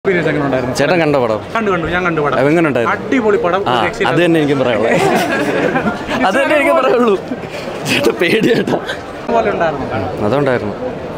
Experience എങ്ങനെ ഉണ്ടായിരുന്നു ചേട്ടൻ കണ്ട പടം കണ്ടു കണ്ടു ഞാൻ കണ്ടു പടം എങ്ങനെ ഉണ്ടായിരുന്നു അടിപൊളി പടം ആ ഒരു രക്ഷയില്ല. അത് തന്നെ എനിക്ക് പറയാനുള്ളത് അത് തന്നെ എനിക്ക് പറയുള്ളൂ ചേട്ടാ പേടി ചേട്ടാ പോലെ ഉണ്ടായിരുന്നു അതുണ്ടായിരുന്നു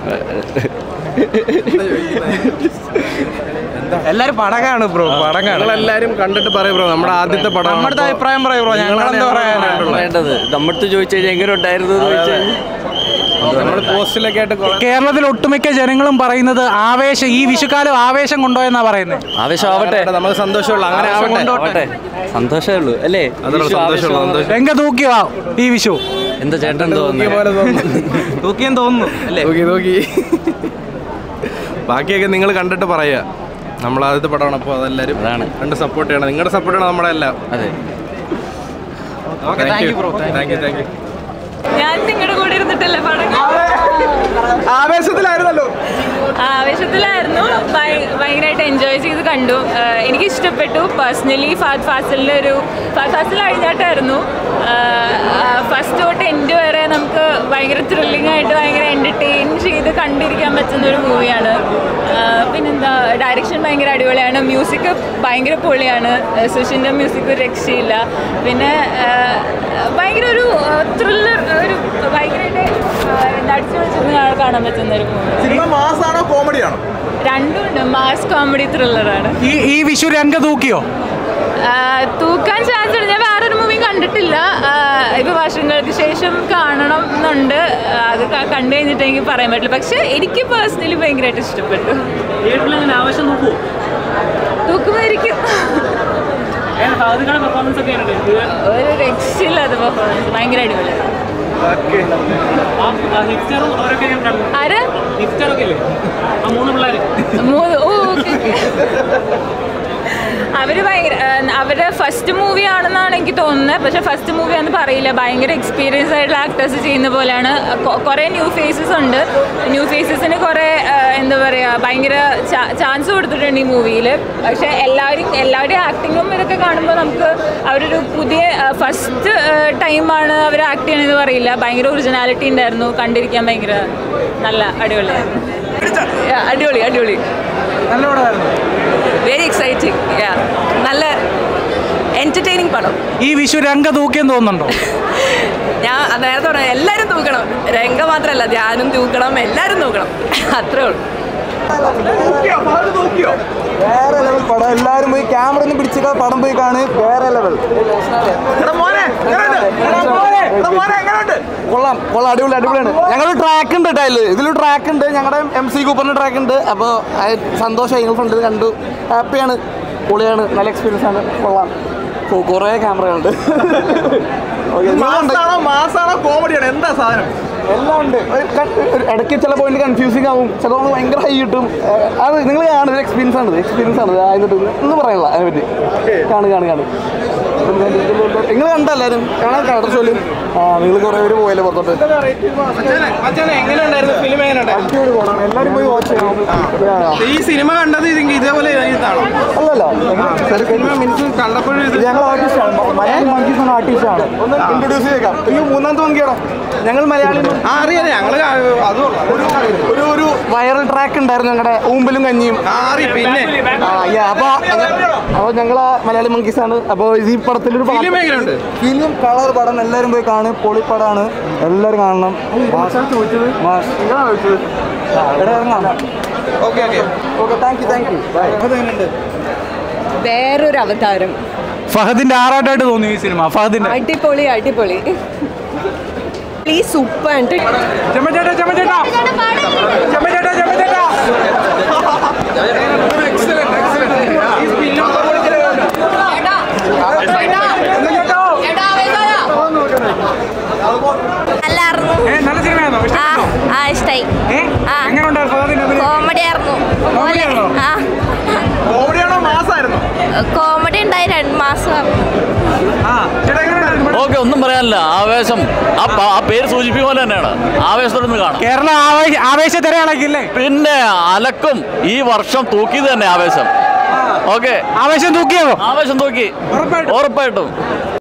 എല്ലാരും പടകാണ് ബ്രോ പടകാണ് എല്ലാരും കണ്ടിട്ട് പറയും ബ്രോ നമ്മുടെ ആദ്യത്തെ പടം നമ്മുടെ അഭിപ്രായം പറയൂ ബ്രോ ഞങ്ങൾ എന്താ പറയാനാണ് വേണ്ടത് നമ്മടുത്ത് ചോദിച്ചു കഴിഞ്ഞാൽ എങ്ങനെ ഉണ്ടായിരുന്നു എന്ന് ചോദിച്ചാൽ നമ്മൾ പോസ്റ്റിലൊക്കെ ആയിട്ട് കുറെ- കേരളത്തിൽ ഒട്ടുമിക്ക ജനങ്ങളും പറയുന്നത് ആവേശം ഈ വിഷുക്കാലം ആവേശം കൊണ്ടുപോയെന്നാ പറയുന്നത് ആവേശമാവട്ടെ നമുക്ക് സന്തോഷമുള്ള അങ്ങനെ ആവട്ടെ ആവട്ടെ സന്തോഷമേ ഉള്ളൂ അല്ലേ അതുള്ള വിഷു സന്തോഷമുള്ള ആവേശമാവട്ടെ. സന്തോഷം രംഗ തൂക്കിയോ ഈ വിഷു എന്താ ചേട്ടൻ നോക്കിയ തോന്നുന്നത് പോലെ തോന്നുന്നു തൂക്കിയെന്ന് തോന്നുന്നു അല്ലേ നോക്കി നോക്കി ബാക്കിയൊക്കെ നിങ്ങൾ കണ്ടിട്ട് പറയുക നമ്മൾ ആദ്യത്തെ പടമാണ് അപ്പോൾ അതെല്ലാരും അതാണ്. കണ്ട് സപ്പോർട്ട് ചെയ്യണം നിങ്ങളുടെ സപ്പോർട്ട് ചെയ്യണം നമ്മുടെ എല്ലാം അതെ thank you thank you thank you ഞാൻ നിങ്ങളുടെ കൂടെ ഇരുന്നിട്ടല്ലേ പടം ആവേശത്തിലായിരുന്നല്ലോ ആവേശത്തിലായിരുന്നു ഭയ- ഭയങ്കരമായിട്ട് എൻജോയ് ചെയ്ത് കണ്ടു ആഹ് എനിക്ക് ഇഷ്ടപ്പെട്ടു പേഴ്സണലി ഫാദ് ഫാസിലിൻ്റെ ഒരു ഫാദ് ഫാസിൽ കഴിഞ്ഞാട്ടായിരുന്നു ഫസ്റ്റ് തൊട്ട് എൻഡ് വരെ നമുക്ക് ഭയങ്കര ത്രില്ലിംഗ് ആയിട്ട് ഭയങ്കര എൻ്റർടൈൻ ചെയ്ത് കണ്ടിരിക്കാൻ പറ്റുന്ന ഒരു മൂവിയാണ് പിന്നെന്താ ഡയറക്ഷൻ ഭയങ്കര അടിപൊളിയാണ് മ്യൂസിക് ഭയങ്കര പൊളിയാണ് സുഷിൻ്റെ മ്യൂസിക് ഒരു രക്ഷയില്ല പിന്നെ ആഹ് ഭയങ്കര ഒരു ത്രില്ലർ ഒരു ഭയങ്കരമായിട്ട് എന്താ അടിച്ചു പൊളിച്ചൊന്ന് കാണാൻ പറ്റുന്ന ഒരു മൂവി സിനിമ മാസാണോ കോമഡിയാണോ രണ്ടുമുണ്ട് മാസ് കോമഡി ത്രില്ലറാണ് ഈ ഈ വിഷു രംഗ തൂക്കിയോ തൂക്കാൻ ചാൻസ് ഉണ്ട് ഞാൻ വേറൊരു മൂവി കണ്ടിട്ടില്ല ആഹ് ഇപ്പൊ വർഷങ്ങൾക്ക് ശേഷം കാണണം എന്നുണ്ട് ആഹ് അത് ക- കണ്ടു കഴിഞ്ഞിട്ട് എനിക്ക് പറയാൻ പറ്റില്ല പക്ഷെ എനിക്ക് പേഴ്സണലി ഭയങ്കരമായിട്ട് ഇഷ്ടപ്പെട്ടു ആവേശം നോക്കൂ തൂക്കുമായിരിക്കും ഒരു രക്ഷയില്ലാത്ത പെർഫോമൻസ് ഭയങ്കര അടിപൊളിയാണ് ആര് മൂന്ന് ഓ ഓക്കെ അവര് ഭയങ്കര ഏഹ്, അവരുടെ ഫസ്റ്റ് മൂവി ആണെന്നാണ് എനിക്ക് തോന്നുന്നത് പക്ഷെ ഫസ്റ്റ് മൂവി ആണെന്ന് പറയില്ല ഭയങ്കര എക്സ്പീരിയൻസ് ആയിട്ടുള്ള ആക്ടേഴ്സ് ചെയ്യുന്ന പോലെയാണ് കൊ- കുറേ ന്യൂ ഫേസസ് ഉണ്ട് ന്യൂ ഫേസസിന് കുറേ ഏഹ്, എന്താ പറയുക ഭയങ്കര ചാൻസ് കൊടുത്തിട്ടുണ്ട് ഈ മൂവിയിൽ പക്ഷെ എല്ലാവരും എല്ലാവരുടെയും ആക്ടിങ്ങും ഇതൊക്കെ കാണുമ്പോൾ നമുക്ക് അവരൊരു പുതിയ ഫസ്റ്റ് ടൈമാണ് അവർ ആക്ട് ചെയ്യണമെന്ന് പറയില്ല ഭയങ്കര ഒറിജിനാലിറ്റി ഉണ്ടായിരുന്നു കണ്ടിരിക്കാൻ ഭയങ്കര നല്ല അടിപൊളിയായിരുന്നു Yeah, അടിപൊളി അടിപൊളി നല്ല പടമായിരുന്നു വെരി എക്സൈറ്റിംഗ് നല്ല എന്റർടൈനിങ് പടം ഈ വിഷു രംഗ തൂക്കിയെന്ന് തോന്നുന്നുണ്ടോ ഞാൻ നേരത്തെ പറഞ്ഞ എല്ലാവരും തൂക്കണം രംഗ മാത്രമല്ല ധ്യാനം തൂക്കണം എല്ലാവരും തൂക്കണം അത്രേ ഉള്ളൂ വേറെ ലെവൽ പടം എല്ലാരും പോയി ക്യാമറ ഒന്നും പിടിച്ചിട്ട് പടം പോയി കാണ് വേറെ ലെവൽ കൊള്ളാം കൊള്ളാം അടിപൊളി അടിപൊളിയാണ് ഞങ്ങൾ ട്രാക്ക് ഉണ്ട് കേട്ടോ ഇതിൽ ഇതിൽ ട്രാക്ക് ഉണ്ട് ഞങ്ങളുടെ എം സി കൂപ്പറിന്റെ ട്രാക്ക് ഉണ്ട് അപ്പോൾ സന്തോഷമായി നിങ്ങൾ ഫ്രണ്ടിൽ കണ്ടു ഹാപ്പിയാണ് പൊളിയാണ് നല്ല എക്സ്പീരിയൻസ് ആണ് കൊള്ളാം കൊ- കുറേ ക്യാമറകളുണ്ട് മാസാണോ മാസാണോ കോമഡിയാണ് എന്താ സാധനം എല്ലാം ഉണ്ട് ഒരു ക- ഒരു ഇടയ്ക്ക് ചില പോയിന്റ് കൺഫ്യൂസിങ് ആവും ചിലപ്പോൾ ഭയങ്കര ഹൈ കിട്ടും ഏഹ് അത് നിങ്ങൾ കാണുന്നത് എക്സ്പീരിയൻസ് ആണ് എക്സ്പീരിയൻസ് ആണ് ആയിട്ട് ഒന്നും പറയാനില്ല അതിനെ പറ്റി കാണു കാണു കാണു നിങ്ങൾ കണ്ടല്ലാരും കാണാൻ കളർ ഷോയിലും ആ നിങ്ങൾ കുറേ പേര് പോയല്ലേ പുറത്തോട്ട് എങ്ങനെ ഉണ്ടായിരുന്നു ഫിലിം എങ്ങനെ ഉണ്ടായിരുന്നു അടിപൊളി പോകണം എല്ലാവരും പോയി വാച്ച് ചെയ്യണം ഈ സിനിമ കണ്ടത് ഇത് ഇതേപോലെ ഇതാണോ അല്ലല്ല സിനിമ മീൻസ് കണ്ടപ്പോഴും ഇത് ഇത് ഞങ്ങൾ ആർട്ടിസ്റ്റാണ് മലയാളി മങ്കീസ് എന്ന ആർട്ടിസ്റ്റാണ് ഒന്ന് ഇൻട്രൊഡ്യൂസ് ചെയ്തേക്കാം അയ്യോ മൂന്നാമത്തെ മങ്കിയാണോ ഞങ്ങൾ മലയാളി ആ അറിയാം ഞങ്ങള് അതും ഒരു ഒരു വൈറൽ ട്രാക്ക് ഉണ്ടായിരുന്നു ഞങ്ങളുടെ ഊമ്പലും കഞ്ഞിയും ആ അറിയാം പിന്നെ ആ, yeah, അപ്പൊ അപ്പൊ ഞങ്ങൾ മലയാളി മങ്കീസ് ആണ് അപ്പൊ ഈ പടത്തിലൊരു ഫിലിം എങ്ങനെയുണ്ട് ഫിലിം കളർ പടം എല്ലാവരും പോയി കാണും പൊളിപ്പടാണ് എല്ലാവരും കാണണം മാസ്. ആ, ഇവിടെ ഇറങ്ങാം okay okay okay thank you thank you വേറൊരു അവതാരം ഫഹദിന്റെ ആറാട്ടായിട്ട് തോന്നി ഈ സിനിമ ഫഹദിന്റെ അടിപൊളി അടിപൊളി ഈ സൂപ്പർ ചെമ്മച്ചേട്ടാ ചെമ്മച്ചേട്ടാ ചെമ്മച്ചേട്ടാ ചെമ്മച്ചേട്ടാ നല്ലായിരുന്നു ഏ, നല്ല സിനിമയാണോ ആ ഇഷ്ടപ്പെട്ടോ ആ ഇഷ്ടായി ഏ ആ. എങ്ങനെ ഉണ്ടായിരുന്നു ഫഹദിന്റെ അഭിനയം? കോമഡി ആയിരുന്നു പോലെ ആണോ? ആ കോമഡിയാണോ മാസായിരുന്നോ കോമഡി ഉണ്ടായി രണ്ട് മാസം ആ ചേട്ടാ എങ്ങനെ ഉണ്ടായിരുന്നു ഓക്കെ ഒന്നും പറയാനില്ല ആവേശം ആ പ- ആ പേര് സൂചിപ്പിക്കുന്ന പോലെ തന്നെയാണ് ആവേശത്തോടൊന്ന് കാണാം കേരളം ആവേശ ആവേശത്തിര ഇളക്കില്ലേ പിന്നെ അലക്കും ഈ വർഷം തൂക്കിയത് തന്നെ ആവേശം ഓക്കെ ആവേശം തൂക്കിയോ ആവേശം തൂക്കി ഉറപ്പായിട്ടും. ഉറപ്പായിട്ടും